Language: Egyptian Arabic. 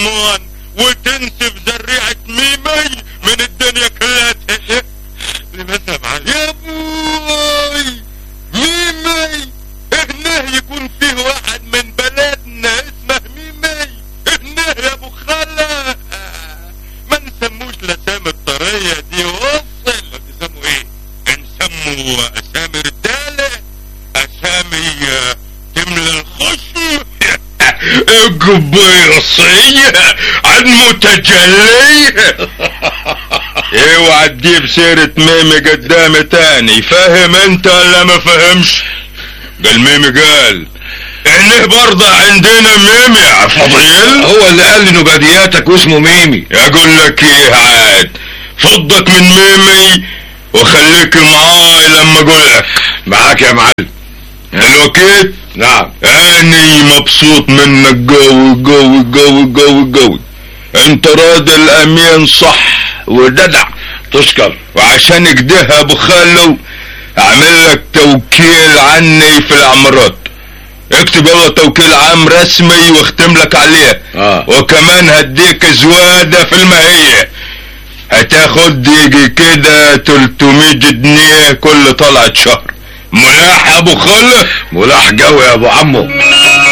الاموان وتنسف زريعة ميمي من الدنيا كلها لماذا يا معلم يا ابوي ميمي هنا يكون فيه واحد من بلدنا اسمه ميمي هنا يا ابو خلا ما نسموش الاسامي الطرية دي وصل بيسموا ايه نسموا اسامي رجالة اسامي آه، تملى الخشم قبيصية المتجلية اوعى تجيب سيرة ميمي قدامي تاني فاهم انت ولا ما فهمش قال ميمي قال انه برضه عندنا ميمي يا فضيل هو اللي قال لي نبادياتك واسمه ميمي اقول لك ايه عاد فضك من ميمي وخليك معاي لما اقول لك معاك يا معلم الوكيت نعم اني مبسوط منك قوي قوي قوي قوي قوي انت راجل امين صح وجدع تشكر وعشان كده ابو خالو اعمل لك توكيل عني في العمارات اكتب يلا توكيل عام رسمي واختم لك عليه اه وكمان هديك زوادة في المهية هتاخد يجي كده 300 جنيه كل طلعة شهر ملاح يا ابو خالة ملاح قوي يا ابو عمو